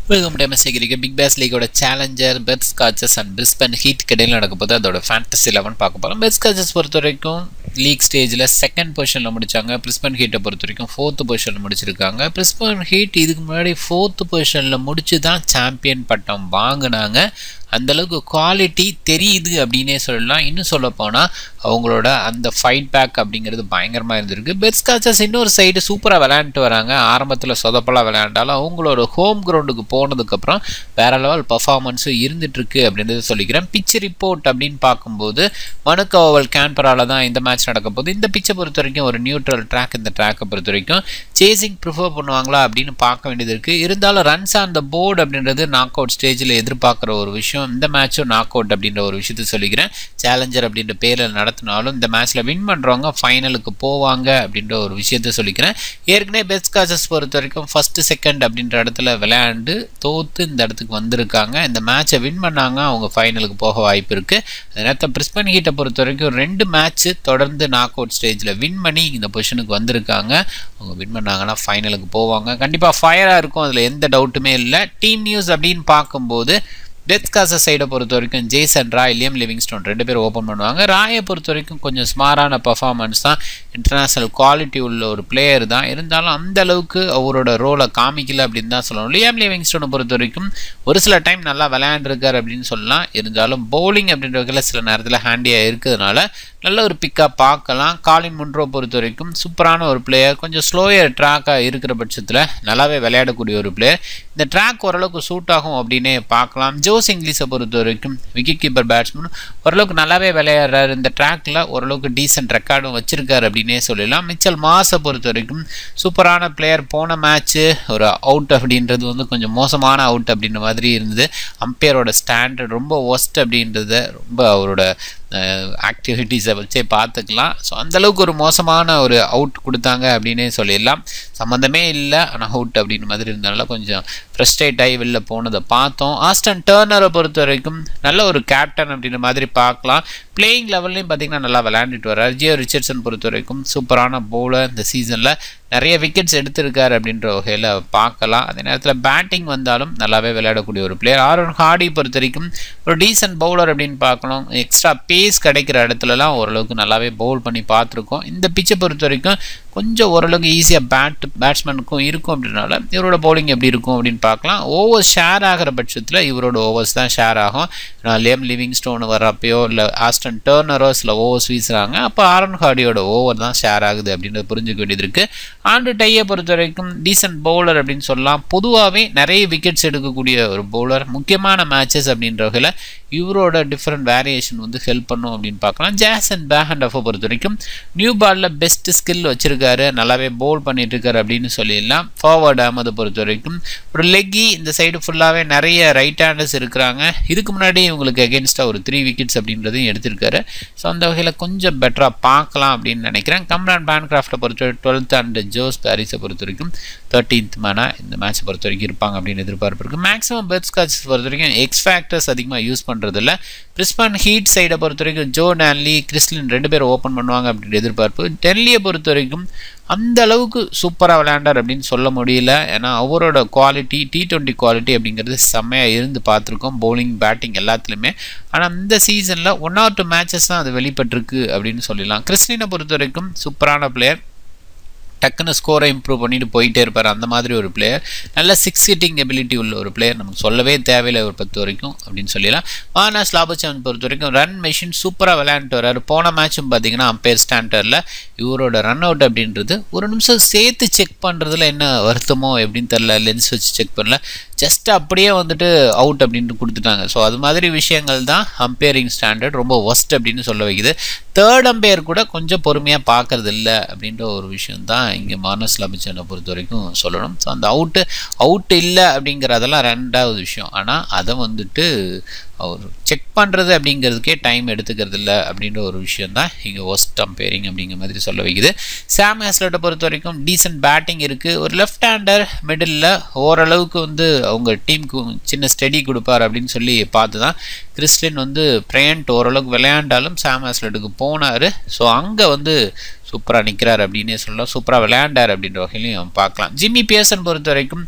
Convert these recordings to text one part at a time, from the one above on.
welcome to MSC cricket Big Bash லீகோட challenger Perth Scorchers and Brisbane Heat இடையில நடக்க போது அதோட ஃபேண்டசி லெவன் பார்க்க போகிறோம் பெட் ஸ்காச்சஸ் பொறுத்த வரைக்கும் லீக் ஸ்டேஜில் செகண்ட் பொசிஷனில் முடிச்சாங்க பிரிஸ்பன் ஹீட்டை பொறுத்த வரைக்கும் ஃபோர்த்து பொசிஷனில் முடிச்சிருக்காங்க பிரிஸ்பன் ஹீட் இதுக்கு முன்னாடி ஃபோர்த்து பொசிஷனில் முடிச்சு தான் சாம்பியன் பட்டம் வாங்கினாங்க அந்தளவுக்கு குவாலிட்டி தெரியுது அப்படின்னே சொல்லலாம் இன்னும் சொல்ல போனால் அவங்களோட அந்த ஃபைட் பேக் அப்படிங்கிறது பயங்கரமாக இருந்திருக்கு பெட்ஸ்காச்சஸ் இன்னொரு சைடு சூப்பராக விளையாண்டுட்டு வராங்க ஆரம்பத்தில் சொதப்பலாக விளையாண்டாலும் அவங்களோட ஹோம் கிரவுண்டுக்கு போனதுக்கப்புறம் வேற லெவல் பர்ஃபார்மன்ஸும் இருந்துகிட்ருக்கு அப்படின்றத சொல்லிக்கிறேன் பிச் ரிப்போர்ட் அப்படின்னு பார்க்கும்போது மனுக்கோவல் கேன்பரால தான் இந்த மேட்ச் நடக்க போகுது இந்த பிச்சை பொறுத்த வரைக்கும் ஒரு நியூட்ரல் ட்ராக் இந்த ட்ராக்கை பொறுத்த வரைக்கும் சேசிங் ப்ரிஃபர் பண்ணுவாங்களா அப்படின்னு பார்க்க வேண்டியது இருக்குது இருந்தாலும் ரன்ஸ் ஆன் த போர்டு அப்படின்றது நாக் அவுட் ஸ்டேஜில் எதிர்பார்க்குற ஒரு விஷயம் இந்த மேட்சும் நாக் அவுட் அப்படின்ற ஒரு விஷயத்த சொல்லிக்கிறேன் சேலஞ்சர் அப்படின்ற பேரில் நடத்தினாலும் இந்த மேட்ச்சில் வின் பண்ணுறவங்க ஃபைனலுக்கு போவாங்க அப்படின்ற ஒரு விஷயத்த சொல்லிக்கிறேன் ஏற்கனவே பெஸ்ட் காசஸ் பொறுத்த வரைக்கும் ஃபஸ்ட்டு செகண்ட் அப்படின்ற இடத்துல விளையாண்டு தோற்று இந்த இடத்துக்கு வந்திருக்காங்க இந்த மேட்சை வின் பண்ணாங்க அவங்க ஃபைனலுக்கு போக வாய்ப்பு இருக்குது அந்த நேரத்தில் பிரிஸ்பன் ஹீட்டை பொறுத்த வரைக்கும் ரெண்டு மேட்ச்சு தொடர்ந்து நாக் அவுட் ஸ்டேஜில் வின் பண்ணி இந்த பொசிஷனுக்கு வந்திருக்காங்க அவங்க வின் பண்ணாங்கன்னா ஃபைனலுக்கு போவாங்க கண்டிப்பாக ஃபயராக இருக்கும் அதில் எந்த டவுட்டுமே இல்லை டீம் நியூஸ் அப்படின்னு பார்க்கும்போது டெத் காச சைடை பொறுத்த வரைக்கும் ஜேசன் ராய் லியம் லிவிங்ஸ்டோன் ரெண்டு பேரும் ஓப்பன் பண்ணுவாங்க ராயை பொறுத்த வரைக்கும் கொஞ்சம் ஸ்மாரான பர்ஃபார்மன்ஸ் தான் இன்டர்நேஷ்னல் குவாலிட்டி உள்ள ஒரு பிளேயர் தான் இருந்தாலும் அந்த அளவுக்கு அவரோட ரோலை காமிக்கல அப்படின்னு தான் சொல்லணும் லியம் லிவிங்ஸ்டோனை பொறுத்த வரைக்கும் ஒரு சில டைம் நல்லா விளையாண்டுருக்காரு அப்படின்னு சொல்லலாம் இருந்தாலும் பவுலிங் அப்படின்ற வகையில் சில நேரத்தில் ஹேண்டியாக இருக்கிறதுனால நல்ல ஒரு பிக்காக பார்க்கலாம் காலின் முன்ரோ பொறுத்த வரைக்கும் சூப்பரான ஒரு பிளேயர் கொஞ்சம் ஸ்லோயர் ட்ராக்காக இருக்கிற பட்சத்தில் நல்லாவே விளையாடக்கூடிய ஒரு பிளேயர் இந்த ட்ராக் ஓரளவுக்கு சூட் ஆகும் அப்படின்னே பார்க்கலாம் ஜோஸ் இங்கிலீஷை பொறுத்த வரைக்கும் விக்கெட் கீப்பர் பேட்ஸ்மேன் ஓரளவுக்கு நல்லாவே விளையாடுறாரு இந்த ட்ராக்கில் ஓரளவுக்கு டீசென்ட் ரெக்கார்டும் வச்சிருக்காரு அப்படின்னே சொல்லலாம் மிச்சல் மாஸை பொறுத்த வரைக்கும் சூப்பரான பிளேயர் போன மேட்ச்சு ஒரு அவுட் அப்படின்றது வந்து கொஞ்சம் மோசமான அவுட் அப்படின்ற மாதிரி இருந்தது அம்பையரோட ஸ்டாண்டர்ட் ரொம்ப ஒஸ்ட் அப்படின்றத ரொம்ப அவரோட ஆக்டிவிட்டீஸை வச்சே பார்த்துக்கலாம் ஸோ அந்தளவுக்கு ஒரு மோசமான ஒரு அவுட் கொடுத்தாங்க அப்படின்னே சொல்லிடலாம் சம்மந்தமே இல்லை ஆனால் அவுட் அப்படின்னு மாதிரி இருந்தனால கொஞ்சம் ஃப்ரஸ்ட்ரேட் ஆகி வெளில போனதை பார்த்தோம் ஆஸ்டன் டேர்னரை பொறுத்த வரைக்கும் நல்ல ஒரு கேப்டன் அப்படின்ற மாதிரி பார்க்கலாம் பிளேயிங் லெவல்லையும் பார்த்திங்கன்னா நல்லா விளையாண்டுட்டு வர்றார் ஜியோ ரிச்சர்ட்சன் பொறுத்த வரைக்கும் சூப்பரான பவுலர் இந்த சீசனில் நிறைய விக்கெட்ஸ் எடுத்திருக்காரு அப்படின்ற வகையில் பார்க்கலாம் அதே நேரத்தில் பேட்டிங் வந்தாலும் நல்லாவே விளையாடக்கூடிய ஒரு பிளேயர் ஆரோன் ஹார்டி பொறுத்த வரைக்கும் ஒரு டீசன்ட் பவுலர் அப்படின்னு பார்க்கணும் எக்ஸ்ட்ரா பேஸ் கிடைக்கிற இடத்துலலாம் ஓரளவுக்கு நல்லாவே பவுல் பண்ணி பார்த்துருக்கோம் இந்த பிச்சை பொறுத்த வரைக்கும் கொஞ்சம் ஓரளவுக்கு ஈஸியாக பேட் பேட்ஸ்மேனுக்கும் இருக்கும் அப்படின்றனால இவரோட பவுலிங் எப்படி இருக்கும் அப்படின்னு பார்க்கலாம் ஓவர்ஸ் ஷேர் ஆகிற பட்சத்தில் இவரோட ஓவர்ஸ் தான் ஷேர் ஆகும் லேம் லிவிங் ஸ்டோன் வர்றப்பையோ இல்லை ஆஸ்டன் டேர்னரோ சில ஓவர்ஸ் வீசுகிறாங்க அப்போ ஆரன் ஹார்டியோட ஓவர் தான் ஷேர் ஆகுது அப்படின்றத புரிஞ்சுக்க வேண்டியது இருக்குது ஆண்டு டையை பொறுத்த வரைக்கும் டீசன்ட் பவுலர் அப்படின்னு சொல்லலாம் பொதுவாகவே நிறைய விக்கெட்ஸ் எடுக்கக்கூடிய ஒரு பவுலர் முக்கியமான மேட்சஸ் அப்படின்ற வகையில் இவரோட டிஃப்ரெண்ட் வேரியேஷன் வந்து ஹெல்ப் பண்ணும் அப்படின்னு பார்க்கலாம் ஜாசன் பேஹண்ட் ஆஃபை பொறுத்த வரைக்கும் நியூ பாலில் பெஸ்ட் ஸ்கில் வச்சிருக்காரு நல்லாவே பவுல் பண்ணிட்டு இருக்காரு அப்படின்னு சொல்லிடலாம் ஃபார்வர்ட் அகமது பொறுத்த வரைக்கும் ஒரு லெக்கி இந்த சைடு ஃபுல்லாகவே நிறைய ரைட் ஹேண்டர்ஸ் இருக்கிறாங்க இதுக்கு முன்னாடி இவங்களுக்கு அகேன்ஸ்டாக ஒரு த்ரீ விக்கெட்ஸ் அப்படின்றதையும் எடுத்திருக்காரு ஸோ அந்த வகையில் கொஞ்சம் பெட்டராக பார்க்கலாம் அப்படின்னு நினைக்கிறேன் கம்ரான் பேன்கிராஃப்டை பொறுத்த டுவெல்த் அண்ட் ஜோஸ் பாரிஸை பொறுத்த வரைக்கும் தேர்ட்டீன்த் மேனாக இந்த மேட்சை பொறுத்த வரைக்கும் இருப்பாங்க அப்படின்னு எதிர்பார்ப்பு இருக்குது மேக்ஸிமம் பெட் ஸ்காட்சஸ் பொறுத்த வரைக்கும் எக்ஸ் ஃபேக்டர்ஸ் அதிகமாக யூஸ் பண்ணுறதில்ல பிரிஸ்பான் ஹீட் சைடை பொறுத்த வரைக்கும் ஜோ டேன்லி கிறிஸ்லின் ரெண்டு பேரும் ஓப்பன் பண்ணுவாங்க அப்படின்ற எதிர்பார்ப்பு டெல்லியை பொறுத்த வரைக்கும் அந்த அளவுக்கு சூப்பராக விளையாண்டார் அப்படின்னு சொல்ல முடியல ஏன்னா அவரோட குவாலிட்டி டி ட்வெண்ட்டி குவாலிட்டி அப்படிங்கிறது செம்மையாக இருந்து பார்த்துருக்கோம் பவுலிங் பேட்டிங் எல்லாத்துலேயுமே ஆனால் இந்த சீசனில் ஒன் ஆர் டூ மேட்சஸ் தான் அது வெளிப்பட்டிருக்கு அப்படின்னு சொல்லலாம் கிறிஸ்டினை பொறுத்த வரைக்கும் சூப்பரான பிளேயர் டக்குன்னு ஸ்கோரை இம்ப்ரூவ் பண்ணிட்டு போயிட்டே இருப்பார் அந்த மாதிரி ஒரு பிளேயர் நல்ல சிக்ஸ் ஹிட்டிங் எபிலிட்டி உள்ள ஒரு பிளேயர் நமக்கு சொல்லவே தேவையில்லை ஒரு பத்து வரைக்கும் அப்படின்னு சொல்லலாம் மானாஸ் லாபச்சவன் பொறுத்த வரைக்கும் ரன் மெஷின் சூப்பராக விளையாண்டுட்டு வர்றாரு போன மேட்சும் பார்த்தீங்கன்னா அம்பையர் ஸ்டாண்டர்டில் இவரோட ரன் அவுட் அப்படின்றது ஒரு நிமிஷம் சேர்த்து செக் பண்ணுறதுல என்ன வருத்தமோ எப்படின்னு தெரில லென்ஸ் வச்சு செக் பண்ணல ஜஸ்ட் அப்படியே வந்துட்டு அவுட் அப்படின்ட்டு கொடுத்துட்டாங்க ஸோ அது மாதிரி விஷயங்கள் தான் அம்பையரிங் ஸ்டாண்டர்ட் ரொம்ப ஒஸ்ட் அப்படின்னு சொல்ல வைக்குது தேர்ட் அம்பையர் கூட கொஞ்சம் பொறுமையாக பார்க்கறது இல்லை அப்படின்ற ஒரு விஷயம் தான் இங்கே மானஸ் லபிச்சனை பொறுத்த வரைக்கும் சொல்லணும் ஸோ அந்த அவுட்டு அவுட் இல்லை அப்படிங்கிறதெல்லாம் ரெண்டாவது விஷயம் ஆனால் அதை வந்துட்டு அவர் செக் பண்ணுறது அப்படிங்கிறதுக்கே டைம் எடுத்துக்கிறது இல்லை அப்படின்ற ஒரு விஷயம் தான் இங்கே ஒஸ்ட் அம்பையரிங் அப்படிங்கிற மாதிரி சொல்ல வைக்குது சாம் ஹேஸ்லட்டை பொறுத்த வரைக்கும் டீசென்ட் பேட்டிங் இருக்குது ஒரு லெஃப்ட் ஹேண்டர் மிடில் ஓரளவுக்கு வந்து அவங்க டீமுக்கு சின்ன ஸ்டடி கொடுப்பார் அப்படின்னு சொல்லி பார்த்து தான் கிறிஸ்டின் வந்து பிரேண்ட் ஓரளவுக்கு விளையாண்டாலும் சாம் ஹேஸ்லட்டுக்கு போனார் ஸோ அங்கே வந்து சூப்பராக நிற்கிறார் அப்படின்னே சொல்லலாம் சூப்பராக விளையாண்டார் அப்படின்ற வகையிலையும் பார்க்கலாம் ஜிம்மி பியர்சன் பொறுத்த வரைக்கும்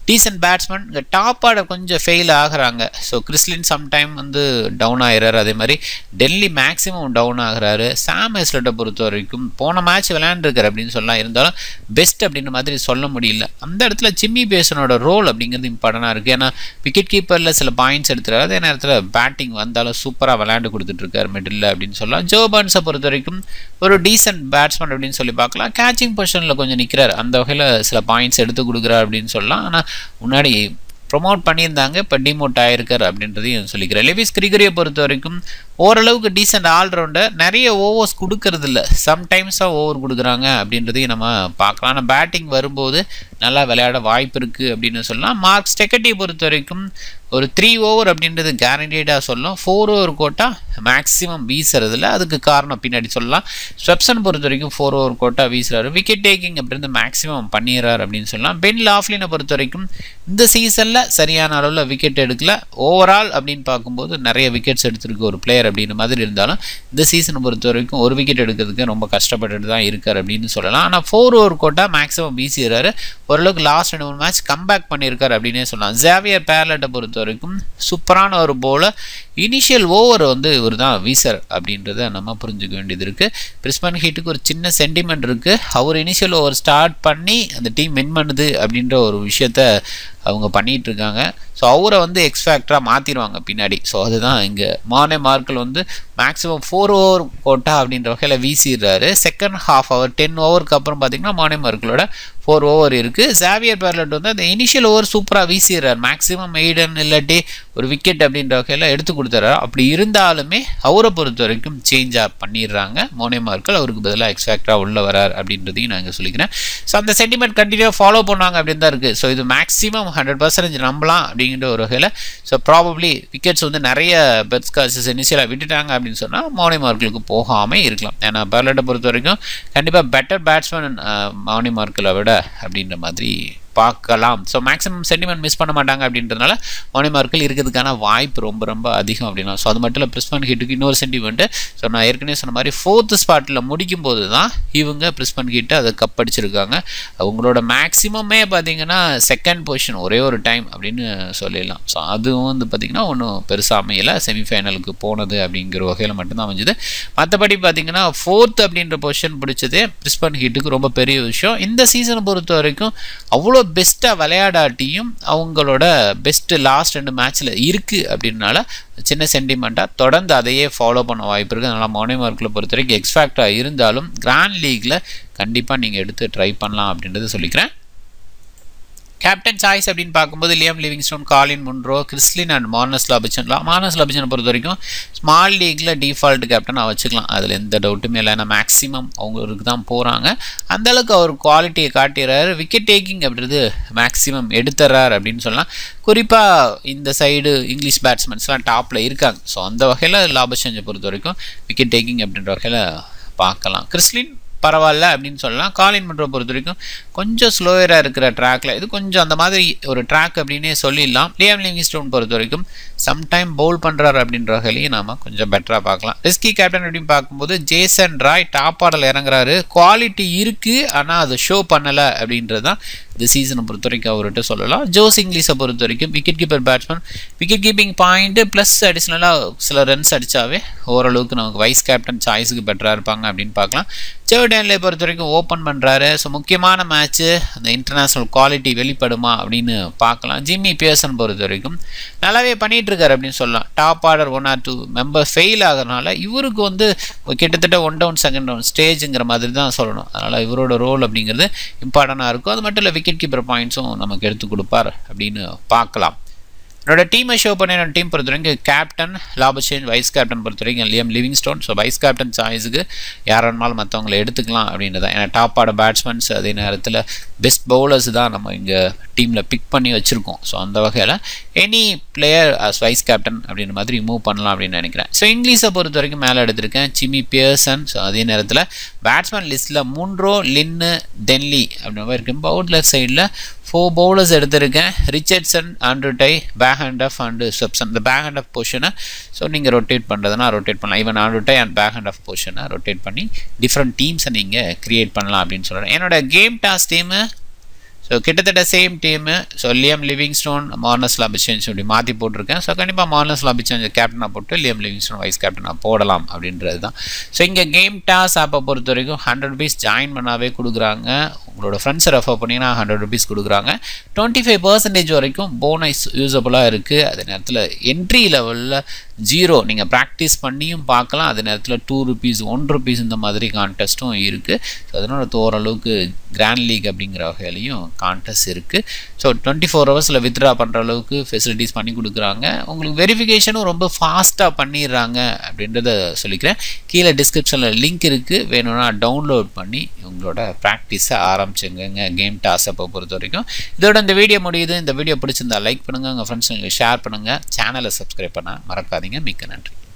டீசன்ட் பேட்ஸ்மேன் இங்கே டாப் ஆர்டர் கொஞ்சம் ஃபெயில் ஆகுறாங்க ஸோ கிறிஸ்லின் சம்டைம் வந்து டவுன் ஆகிறாரு அதே மாதிரி டெல்லி மேக்ஸிமம் டவுன் ஆகுறாரு சாம் ஹெஸ்லட்டை பொறுத்த வரைக்கும் போன மேட்ச் விளையாண்டுருக்காரு அப்படின்னு சொல்லலாம் இருந்தாலும் பெஸ்ட் அப்படின்ற மாதிரி சொல்ல முடியல அந்த இடத்துல ஜிம்மி பேசனோட ரோல் அப்படிங்கிறது இம்பார்ட்டண்டாக இருக்குது ஏன்னா விக்கெட் கீப்பரில் சில பாயிண்ட்ஸ் எடுத்துறாரு அதே நேரத்தில் பேட்டிங் வந்தாலும் சூப்பராக விளையாண்டு கொடுத்துட்ருக்காரு மிடில் அப்படின்னு சொல்லலாம் ஜோ பர்ன்ஸை பொறுத்த வரைக்கும் ஒரு டீசென்ட் பேட்ஸ்மேன் அப்படின்னு சொல்லி பார்க்கலாம் கேச்சிங் பொசிஷனில் கொஞ்சம் நிற்கிறார் அந்த வகையில் சில பாயிண்ட்ஸ் எடுத்து கொடுக்குறாரு அப்படின்னு சொல்லலாம் ஆனால் முன்னாடி ப்ரொமோட் பண்ணியிருந்தாங்க இப்போ டிமோட் ஆயிருக்கார் அப்படின்றதையும் சொல்லிக்கிறேன் லெவிஸ் கிரிகரியை பொறுத்த வரைக்கும் ஓரளவுக்கு டீசெண்ட் ஆல்ரவுண்டர் நிறைய ஓவர்ஸ் கொடுக்கறது இல்லை சம்டைம்ஸாக ஓவர் கொடுக்குறாங்க அப்படின்றதையும் நம்ம பார்க்கலாம் ஆனால் பேட்டிங் வரும்போது நல்லா விளையாட வாய்ப்பு இருக்குது அப்படின்னு சொல்லலாம் மார்க் ஸ்டெக்கட்டியை பொறுத்த வரைக்கும் ஒரு த்ரீ ஓவர் அப்படின்றது கேரண்டீடாக சொல்லும் ஃபோர் ஓவர் கோட்டா மேக்ஸிமம் வீசுறதில்ல அதுக்கு காரணம் பின்னாடி சொல்லலாம் ஸ்வெப்சன் பொறுத்த வரைக்கும் ஃபோர் ஓவர் கோட்டா வீசுறாரு விக்கெட் டேக்கிங் அப்படின்றது மேக்ஸிமம் பண்ணிடுறாரு அப்படின்னு சொல்லலாம் பென் லாஃப்லினை பொறுத்த வரைக்கும் இந்த சீசனில் சரியான அளவில் விக்கெட் எடுக்கல ஓவரால் அப்படின்னு பார்க்கும்போது நிறைய விக்கெட்ஸ் எடுத்திருக்கு ஒரு பிளேயர் அப்படின்ற மாதிரி இருந்தாலும் இந்த சீசனை பொறுத்த வரைக்கும் ஒரு விக்கெட் எடுக்கிறதுக்கு ரொம்ப கஷ்டப்பட்டுட்டு தான் இருக்கார் அப்படின்னு சொல்லலாம் ஆனால் ஃபோர் ஓவர் கோட்டா மேக்ஸிமம் வீசிடுறாரு ஓரளவுக்கு லாஸ்ட் ரெண்டு மூணு மேட்ச் கம்பேக் பண்ணியிருக்காரு அப்படின்னே சொல்லலாம் ஜேவியர் பேர்லெட்டை பொறுத்த வரைக்கும் சூப்பரான ஒரு போல இனிஷியல் ஓவர் வந்து இவர் தான் வீசர் அப்படின்றத நம்ம புரிஞ்சுக்க வேண்டியது இருக்குது பிரிஸ்பன் ஹீட்டுக்கு ஒரு சின்ன சென்டிமெண்ட் இருக்குது அவர் இனிஷியல் ஓவர் ஸ்டார்ட் பண்ணி அந்த டீம் வின் பண்ணுது அப்படின்ற ஒரு விஷயத்த அவங்க பண்ணிகிட்டு இருக்காங்க ஸோ அவரை வந்து எக்ஸ் ஃபேக்டராக மாற்றிடுவாங்க பின்னாடி ஸோ அதுதான் இங்கே மானே மார்க்கல் வந்து மேக்ஸிமம் ஃபோர் ஓவர் கோட்டா அப்படின்ற வகையில் வீசிடுறாரு செகண்ட் ஹாஃப் அவர் டென் ஓவருக்கு அப்புறம் பார்த்தீங்கன்னா மானே மார்க்கலோட ஃபோர் ஓவர் இருக்குது ஜாவியர் பேர்லட் வந்து அந்த இனிஷியல் ஓவர் சூப்பராக வீசிடுறாரு மேக்ஸிமம் எய்டன் இல்லாட்டி ஒரு விக்கெட் அப்படின்ற வகையில் எடுத்து கொடுத்துறாரு அப்படி இருந்தாலுமே அவரை பொறுத்த வரைக்கும் சேஞ்சாக பண்ணிடுறாங்க மோனே மார்க்கல் அவருக்கு பதிலாக எக்ஸ் ஃபேக்டராக உள்ள வரார் அப்படின்றதையும் நான் இங்கே சொல்லிக்கிறேன் ஸோ அந்த சென்டிமெண்ட் கண்டினியூவாக ஃபாலோ பண்ணாங்க அப்படின்னு தான் இருக்குது ஸோ இது மேக்ஸிமம் ஹண்ட்ரட் பர்சன்டேஜ் நம்பலாம் அப்படிங்கிற ஒரு வகையில் ஸோ ப்ராபப்ளி விக்கெட்ஸ் வந்து நிறைய பெட்ஸ் காசஸ் இனிஷியலாக விட்டுட்டாங்க அப்படின்னு சொன்னால் மௌனி மார்க்கலுக்கு போகாமல் இருக்கலாம் ஏன்னா பேர்லெட்டை பொறுத்த வரைக்கும் கண்டிப்பாக பெட்டர் பேட்ஸ்மேன் மௌனி மார்க்கலை விட அப்படின்ற மாதிரி பார்க்கலாம் ஸோ மேக்ஸிமம் சென்டிமெண்ட் மிஸ் பண்ண மாட்டாங்க அப்படின்றதுனால மௌனி மார்க்கல் இருக்கிறதுக்கான வாய்ப்பு ரொம்ப ரொம்ப அதிகம் அப்படின்னா ஸோ அது மட்டும் இல்லை பிரிஸ்பன் ஹீட்டுக்கு இன்னொரு சென்டிமெண்ட்டு ஸோ நான் ஏற்கனவே சொன்ன மாதிரி ஃபோர்த்து ஸ்பாட்டில் முடிக்கும் போது தான் இவங்க பிரிஸ்பன் ஹீட்டு அதை கப் அடிச்சிருக்காங்க அவங்களோட மேக்ஸிமமே பார்த்தீங்கன்னா செகண்ட் பொசிஷன் ஒரே ஒரு டைம் அப்படின்னு சொல்லிடலாம் ஸோ அதுவும் வந்து பார்த்திங்கன்னா ஒன்றும் பெருசாக அமையலை செமிஃபைனலுக்கு போனது அப்படிங்கிற வகையில் மட்டும்தான் அமைஞ்சது மற்றபடி பார்த்தீங்கன்னா ஃபோர்த் அப்படின்ற பொசிஷன் பிடிச்சதே பிரிஸ்பன் ஹீட்டுக்கு ரொம்ப பெரிய விஷயம் இந்த சீசனை பொறுத்த வரைக்கும் அவ்வளோ பெஸ்ட்டாக விளையாடாட்டியும் அவங்களோட பெஸ்ட்டு லாஸ்ட் ரெண்டு மேட்ச்சில் இருக்குது அப்படின்னால சின்ன சென்டிமெண்ட்டாக தொடர்ந்து அதையே ஃபாலோ பண்ண வாய்ப்பு இருக்குது அதனால் மௌனி மார்க்கில் பொறுத்த வரைக்கும் எக்ஸ்பேக்டாக இருந்தாலும் கிராண்ட் லீக்கில் கண்டிப்பாக நீங்கள் எடுத்து ட்ரை பண்ணலாம் அப்படின்றது சொல்லிக்கிறேன் கேப்டன் சாய்ஸ் அப்படின்னு பார்க்கும்போது Liam Livingstone Colin Munro Chris Lynn and Marnus Labuschagne Marnus லாபிச்சனை பொறுத்த வரைக்கும் ஸ்மால் லீக்கில் டிஃபால்ட் கேப்டனாக வச்சுக்கலாம் அதில் எந்த டவுட்டுமே இல்லை ஏன்னா மேக்ஸிமம் அவங்களுக்கு தான் போகிறாங்க அந்தளவுக்கு அவர் குவாலிட்டியை காட்டிடுறாரு விக்கெட் டேக்கிங் அப்படின்றது மேக்ஸிமம் எடுத்துறாரு அப்படின்னு சொல்லலாம் குறிப்பாக இந்த சைடு இங்கிலீஷ் பேட்ஸ்மேன்ஸ்லாம் டாப்பில் இருக்காங்க ஸோ அந்த வகையில் லாபச்சஞ்சை பொறுத்த வரைக்கும் விக்கெட் டேக்கிங் அப்படின்ற வகையில் பார்க்கலாம் கிறிஸ்லின் பரவாயில்ல அப்படின்னு சொல்லலாம் காலின் மன்றோ பொறுத்த வரைக்கும் கொஞ்சம் ஸ்லோயராக இருக்கிற ட்ராக்ல இது கொஞ்சம் அந்த மாதிரி ஒரு ட்ராக் அப்படின்னே சொல்லிடலாம் லியாம் லிவிங்ஸ்டோன் பொறுத்த வரைக்கும் சம்டைம் பவுல் பண்ணுறாரு அப்படின்ற வகையிலையும் நாம கொஞ்சம் பெட்டராக பார்க்கலாம் ரிஸ்கி கேப்டன் அப்படின்னு பார்க்கும்போது ஜேசன் ராய் டாப் ஆடல் இறங்குறாரு குவாலிட்டி இருக்குது ஆனால் அதை ஷோ பண்ணலை அப்படின்றது தான் இந்த சீசனை பொறுத்த வரைக்கும் அவர்கிட்ட சொல்லலாம் ஜோஸ் இங்கிலீஷை பொறுத்த வரைக்கும் wicket keeper batsman wicket keeping point plus அடிஷ்னலாக சில ரன்ஸ் அடித்தாவே ஓரளவுக்கு நமக்கு வைஸ் கேப்டன் சாய்ஸுக்கு பெட்டராக இருப்பாங்க அப்படின்னு பார்க்கலாம் ஜெவடேன்லே பொறுத்த வரைக்கும் ஓப்பன் பண்ணுறாரு ஸோ முக்கியமான மேட்ச்சு அந்த இன்டர்நேஷ்னல் குவாலிட்டி வெளிப்படுமா அப்படின்னு பார்க்கலாம் ஜிம்மி பியர்சன் பொறுத்த வரைக்கும் நல்லாவே பண்ணிகிட்டு இருக்காரு அப்படின்னு சொல்லலாம் top order one or two member fail ஆகிறனால இவருக்கு வந்து கிட்டத்தட்ட ஒன் டவுன் செகண்ட் டவுன் ஸ்டேஜுங்கிற மாதிரி தான் சொல்லணும் அதனால் இவரோட ரோல் அப்படிங்கிறது இம்பார்ட்டண்ட்டாக இருக்கும் அது மட்டும் இல்லை விக்கெட் கீப்பர் பாயிண்ட்ஸும் நமக்கு எடுத்து கொடுப்பார் அப்படின்னு பார்க்கலாம் என்னோட டீமை ஷோ பண்ண என்னோட டீம் பொறுத்த வரைக்கும் கேப்டன் லாபச்சேஞ்ச் வைஸ் கேப்டன் பொறுத்த வரைக்கும் Liam Livingstone so vice captain சாய்ஸுக்கு யார் வேணாலும் மற்றவங்களை எடுத்துக்கலாம் அப்படின்றது தான் ஏன்னா டாப் ஆட பேட்ஸ்மேன்ஸ் அதே நேரத்தில் பெஸ்ட் பவுலர்ஸ் தான் நம்ம இங்கே டீமில் பிக் பண்ணி வச்சுருக்கோம் ஸோ அந்த வகையில் any player as vice captain அப்படின்ற மாதிரி மூவ் பண்ணலாம் அப்படின்னு நினைக்கிறேன் ஸோ இங்கிலீஷை பொறுத்த வரைக்கும் மேலே எடுத்திருக்கேன் சிமி பியர்சன் ஸோ அதே நேரத்தில் பேட்ஸ்மேன் லிஸ்ட்டில் மூன்றோ லின்னு டென்லி அப்படின்ற மாதிரி இருக்கு பவுலர் சைடில் ஃபோர் பவுலர்ஸ் எடுத்திருக்கேன் Richardson Andrew Tye back hand off and Swepson இந்த பேக் ஹேண்ட் ஆஃப் பொசிஷனை ஸோ நீங்கள் ரொட்டேட் பண்ணுறதுனா ரொட்டேட் பண்ணலாம் even Andrew Tye and back hand off பொசிஷனை ரொட்டேட் பண்ணி டிஃப்ரெண்ட் டீம்ஸை நீங்கள் க்ரியேட் பண்ணலாம் அப்படின்னு சொல்கிறேன் என்னோட game toss team so so கிட்டத்தட்ட same team so Liam Livingstone Marnus Labuschagne இப்படி மாற்றி போட்டிருக்கேன் ஸோ கண்டிப்பாக மார்னஸ் லாபிச்சேஞ்ச் கேப்டனாக போட்டு லியம் லிவிங்ஸ்டோன் வைஸ் கேப்டனாக போடலாம் அப்படின்றது தான் ஸோ இங்கே கேம் டாஸ் ஆப்பை பொறுத்த வரைக்கும் ஹண்ட்ரட் ருபீஸ் ஜாயின் பண்ணாவே கொடுக்குறாங்க உங்களோட ஃப்ரெண்ட்ஸை ரெஃபர் பண்ணிங்கன்னா ஹண்ட்ரட் ருபீஸ் கொடுக்குறாங்க டுவெண்ட்டி ஃபைவ் பர்சன்டேஜ் வரைக்கும் போனஸ் யூஸபுளாக இருக்குது அதே நேரத்தில் என்ட்ரி லெவலில் ஜீரோ நீங்கள் ப்ராக்டிஸ் பண்ணியும் பார்க்கலாம் அதே நேரத்தில் டூ ருபீஸ் ஒன் ருபீஸ் இந்த மாதிரி கான்டெஸ்ட்டும் இருக்குது ஸோ அதனால் ஓரளவுக்கு கிராண்ட் லீக் அப்படிங்கிற வகையிலையும் கான்டெஸ்ட் இருக்குது ஸோ டுவெண்ட்டி ஃபோர் ஹவர்ஸில் வித்ட்ரா பண்ணுற அளவுக்கு ஃபெசிலிட்டிஸ் பண்ணி கொடுக்குறாங்க உங்களுக்கு வெரிஃபிகேஷனும் ரொம்ப ஃபாஸ்ட்டாக பண்ணிடுறாங்க அப்படின்றத சொல்லிக்கிறேன் கீழே டிஸ்கிரிப்ஷனில் லிங்க் இருக்குது வேணும்னா டவுன்லோட் பண்ணி உங்களோட ப்ராக்டிஸை ஆரம்பிச்சுங்க கேம் டாஸப்பை பொறுத்த வரைக்கும் இதோட இந்த வீடியோ முடியுது இந்த வீடியோ பிடிச்சிருந்தா லைக் பண்ணுங்கள் உங்கள் ஃப்ரெண்ட்ஸுங்களுக்கு ஷேர் பண்ணுங்கள் சேனலை சப்ஸ்கிரைப் பண்ண மறக்காதீங்க மிக்க நன்றி